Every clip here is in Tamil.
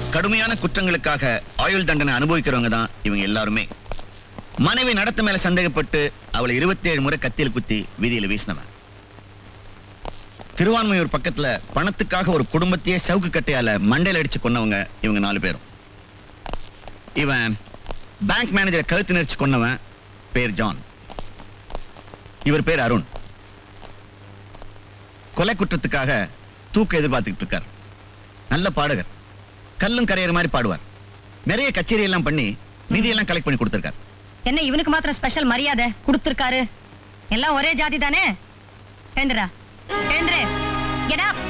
கடுமையான குற்றங்களுக்காக ஆயுள் தண்டனை அனுபவிக்கிறவங்க தான் இவங்க எல்லாருமே மனைவி நடத்த மேல சந்தேகப்பட்டு அவளை 27 முறை கத்தியில் குத்தி வீதியில வீசினவன் திருவான்மையூர் பக்கத்துல பணத்துக்காக ஒரு குடும்பத்தையே சவுக்கு கட்டையால மண்டையில அடிச்சு கொன்னவங்க இவங்க நாலு பேரும் இவன் பேங்க் மேனேஜரை கழுத்து நெரிச்சு கொன்னவன் பேர் ஜான் இவர் பேர் அருண் கொலை குற்றத்துக்காக தூக்கு எதிர்பார்த்துக்கிட்டு இருக்கார் நல்ல பாடகர் கல்லும் கரையிற மாதிரி பாடுவார் நிறைய கச்சேரி எல்லாம் பண்ணி நிதியெல்லாம் கலெக்ட் பண்ணி கொடுத்திருக்கார் என்ன இவனுக்கு மாத்திரம் ஸ்பெஷல் மரியாதை கொடுத்திருக்காரு எல்லாம் ஒரே ஜாதி தானே எழுந்துடா எழுந்துரு get up.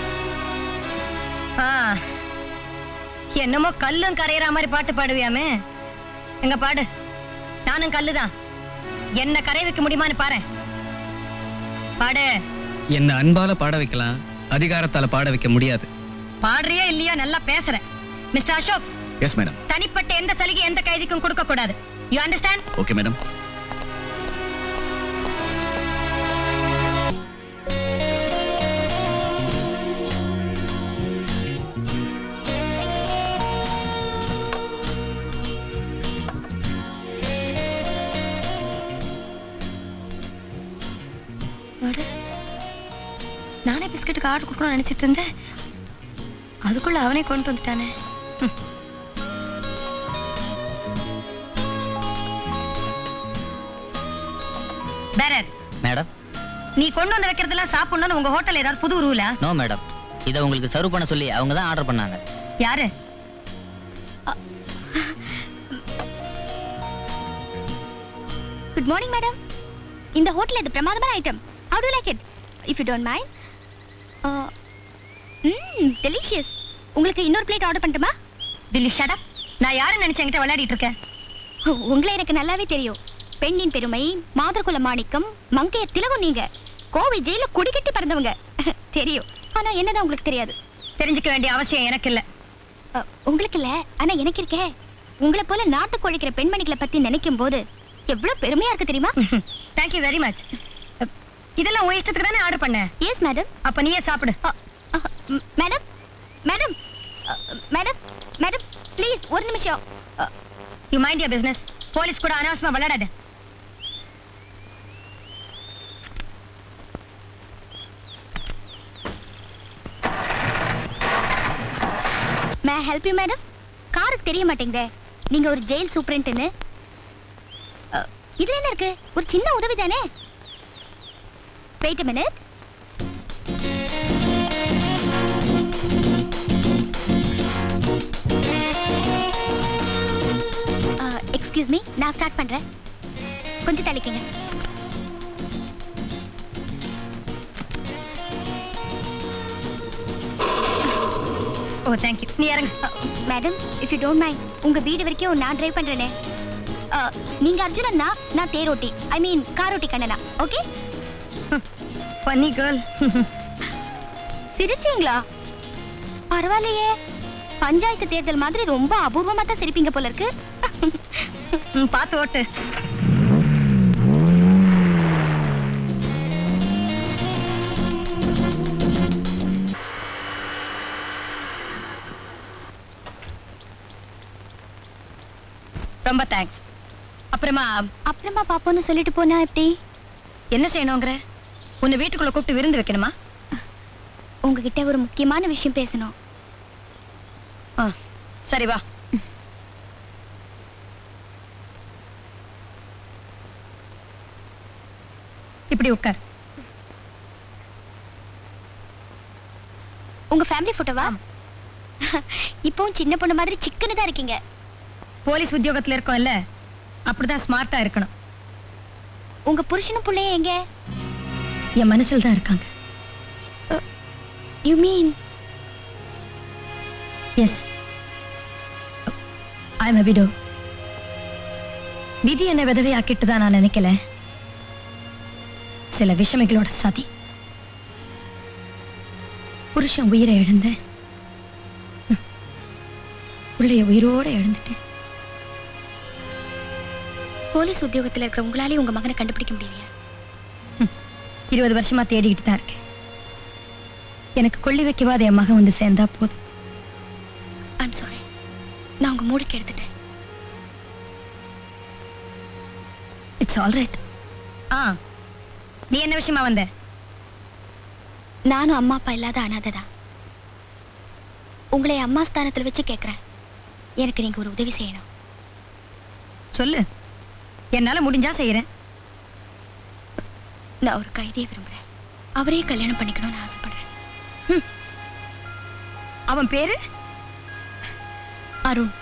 ஆ என்னமோ கல்லும் கரையிற மாதிரி பாட்டு பாடுவியாமே எங்க பாடு நானும் கல்லுதான் என்ன கரை வைக்க முடியுமான்னு பாரு பாடு என்ன அன்பால பாட வைக்கலாம் அதிகாரத்தால பாட வைக்க முடியாது பாடுறியா இல்லையா நல்லா பேசுற மிஸ்டர் அசோக் எஸ் மேடம் தனிப்பட்ட எந்த சலுகை எந்த கைதிக்கும் கொடுக்க கூடாது யூ அண்டர்ஸ்டாண்ட் ஓகே மேடம் நானே பிஸ்கட்டுக்கு ஆர்டர் கொடுக்கணும்னு நினைச்சிட்டு இருந்தேன் அதுக்குள்ள அவனே கொண்டு வந்துட்டானே ம். பேரர் மேடம் நீ கொண்டு வந்து வைக்கிறதெல்லாம் சாப்பிடணும்னு உங்க ஹோட்டல் ஏதாவது புது ரூலா நோ மேடம் இதை உங்களுக்கு சர்வ் பண்ண சொல்லி அவங்க தான் ஆர்டர் பண்ணாங்க யாரு குட் மார்னிங் மேடம் இந்த ஹோட்டல் இது பிரமாதமான item how to like it if you don't mind hmm delicious உங்களுக்கு இன்னொரு பிளேட் ஆர்டர் பண்ணட்டுமா டில்லி ஷட் அப் நான் யாரை நினைச்சு என்கிட்ட விளையாடிட்டு இருக்கேன் உங்களை எனக்கு நல்லாவே தெரியும் பெண்ணின் பெருமை மாதர்குல மாணிக்கம் மங்கையர் திலகம் நீங்க கோவை ஜெயில குடிக்கட்டி பறந்தவங்க தெரியும் ஆனா என்னதான் உங்களுக்கு தெரியாது தெரிஞ்சுக்க வேண்டிய அவசியம் எனக்கு இல்ல அ, உங்களுக்கு இல்ல ஆனா எனக்கு இருக்கே உங்களை போல நாட்டு கொழிக்கிற பெண்மணிகளை பத்தி நினைக்கும் போது எவ்வளவு பெருமையா இருக்கு தெரியுமா தேங்க்யூ வெரி மச் இதெல்லாம் உன் இஷ்டத்துக்கு தானே ஆர்டர் பண்ண எஸ் மேடம் அப்ப நீயே சாப்பிடு madam madam madam madam please ஒரு நிமிஷம் uh, you mind your business police கூட அனாவசியமா விளையாடாத மே ஹெல்ப் யூ மேடம் காருக்கு தெரிய மாட்டேங்குதே நீங்க ஒரு ஜெயில் சூப்பரண்ட்னு இதுல என்ன இருக்கு ஒரு சின்ன உதவி தானே வெயிட் மினிட் எக்ஸ்கியூஸ் மீ நான் ஸ்டார்ட் பண்றேன் கொஞ்சம் தள்ளிக்கங்க ஓ தேங்க்யூ நீ இறங்கு madam if you don't mind உங்க வீடு வரைக்கும் நான் டிரைவ் பண்றேனே அஹ், நீங்க அர்ஜுனன்னா நான் தேரோட்டி ஐ மீன் காரோட்டி கண்ணனா ஓகே பண்ணி கேர்ள் சிரிச்சீங்களா பரவாயில்லையே பஞ்சாயத்து தேர்தல் மாதிரி ரொம்ப அபூர்வமா தான் சிரிப்பீங்க போல இருக்கு பார்த்து ஓட்டு ரொம்ப தேங்க்ஸ் அப்புறமா அப்புறமா பாப்போன்னு சொல்லிட்டு போனா எப்படி என்ன செய்யணுங்கிற உன்னை வீட்டுக்குள்ள கூப்பிட்டு விருந்து வைக்கணுமா உங்ககிட்ட ஒரு முக்கியமான விஷயம் பேசணும் ஆ, சரி வா இப்படி உட்கார் உங்க ஃபேமிலி போட்டோவா இப்பவும் சின்ன பொண்ணு மாதிரி சிக்கன்னு தான் இருக்கீங்க போலீஸ் உத்தியோகத்துல இருக்கோம்ல அப்படிதான் ஸ்மார்ட்டா இருக்கணும் உங்க புருஷனும் பிள்ளைய எங்க என் மனசுல தான் இருக்காங்க you mean yes I am widow விதி என்ன விதவை ஆக்கிட்டு தான் நான் நினைக்கல சில விஷமிகளோட சதி புருஷன் உயிரை இழந்த பிள்ளைய உயிரோட இழந்துட்டேன் போலீஸ் உத்தியோகத்துல இருக்கிற உங்களாலே உங்க மகனை கண்டுபிடிக்க முடியலையா இருபது வருஷமா தேடிக்கிட்டு தான் இருக்கேன் எனக்கு கொள்ளி வைக்கவாத என் மகன் வந்து சேர்ந்தா போதும் ஐம் சாரி நான் உங்க மூடுக்கு எடுத்துட்டேன் இட்ஸ் ஆல் ரைட் ஆ நீ என்ன விஷயமா வந்த நானும் அம்மா அப்பா இல்லாத அனாதை தான் உங்களை அம்மா ஸ்தானத்துல வச்சு கேட்குறேன் எனக்கு நீங்க ஒரு உதவி செய்யணும் சொல்லு என்னால முடிஞ்சா செய்யறேன் நான் ஒரு கைதியை விரும்புறேன் அவரே கல்யாணம் பண்ணிக்கணும்னு ஆசைப்படுறேன் அவன் பேரு அருண்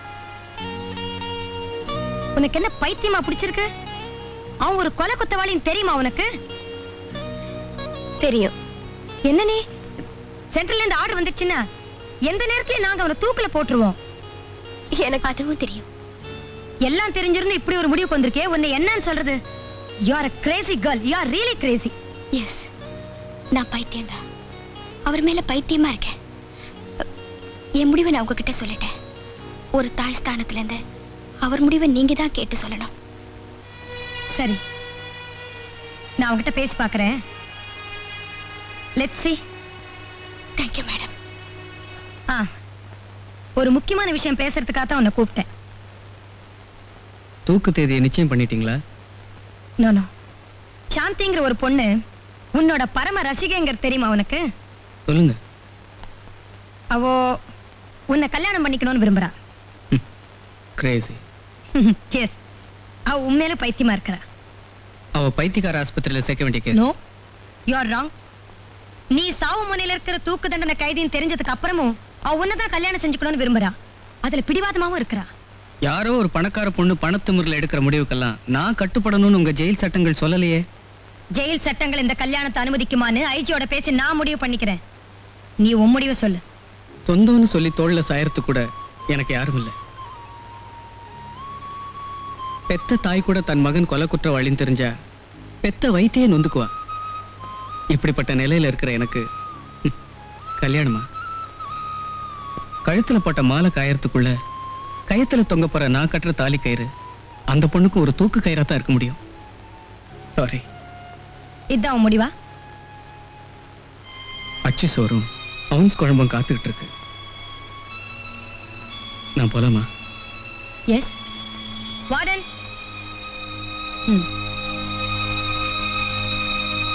உனக்கு என்ன பைத்தியமா பிடிச்சிருக்கு அவன் ஒரு கொலை குத்தவாளின்னு தெரியுமா உனக்கு தெரியும் என்ன நீ சென்ட்ரல்ல இருந்து ஆர்டர் வந்துச்சுன்னா எந்த நேரத்துல நாங்க அவனை தூக்குல போட்டுருவோம் எனக்கு அதுவும் தெரியும் எல்லாம் தெரிஞ்சிருந்து இப்படி ஒரு முடிவுக்கு வந்திருக்கே உன்னை என்னன்னு சொல்றது you are crazy girl you are really crazy yes நான் பைத்தியம்தான் அவர் மேல பைத்தியமா இருக்கேன் என் முடிவை நான் உங்ககிட்ட சொல்லிட்டேன் ஒரு தாய் ஸ்தானத்துல இருந்து அவர் முடிவை நீங்க தான் கேட்டு சொல்லணும் சரி நான் அவன்கிட்ட பேசி பார்க்கறேன் லெட்ஸ் see தேங்க்யூ மேடம் ஆ ஒரு முக்கியமான விஷயம் பேசுறதுக்காக தான் உன்னை கூப்பிட்டேன் தூக்கு தேதியை நிச்சயம் பண்ணிட்டீங்களா நோ நோ சாந்திங்கிற ஒரு பொண்ணு உன்னோட பரம ரசிகைங்கிறது தெரியுமா உனக்கு சொல்லுங்க அவோ உன்னை கல்யாணம் பண்ணிக்கணும்னு விரும்புறா கிரேசி எஸ் அவ உண்மையில பைத்தியமா இருக்கிறா அவ பைத்தியக்கார ஆஸ்பத்திரியில சேர்க்க வேண்டிய case no you are wrong நீ சாவு முனையில இருக்கிற தூக்கு தண்டனை கைதின்னு தெரிஞ்சதுக்கு அப்புறமும் அவ உன்னதான் கல்யாணம் செஞ்சுக்கணும்னு விரும்புறா அதுல பிடிவாதமாவும் இருக்கிறா யாரோ ஒரு பணக்கார பொண்ணு பணத்துமுறையில் எடுக்கிற முடிவுக்கெல்லாம் நான் கட்டுப்படணும்னு உங்க ஜெயில் சட்டங்கள் சொல்லலையே ஜெயில் சட்டங்கள் இந்த கல்யாணத்தை அனுமதிக்குமான்னு ஐஜியோட பேசி நான் முடிவு பண்ணிக்கிறேன் நீ உன் முடிவை சொல்லு சொந்தம்னு சொல்லி தோல்ல சாயறது கூட எனக்கு யாரும் இல்லை பெத்த தாய் கூட தன் மகன் கொலை குற்றவாளின்னு தெரிஞ்சா பெத்த வைத்தியே நொந்துக்குவா இப்படிப்பட்ட நிலையில இருக்கிற எனக்கு ஹம், கல்யாணமா கழுத்துல போட்ட மாலை காயறதுக்குள்ள கயத்துல தொங்க போற நான் கட்டுற தாலி கயிறு அந்த பொண்ணுக்கு ஒரு தூக்கு கயிறா தான் இருக்க முடியும் சாரி இதுதான் உன் முடிவா அச்சு சோறும் அவுன்ஸ் குழம்பும் காத்துக்கிட்டு இருக்கு நான் போலாமா எஸ் வார்டன் ம்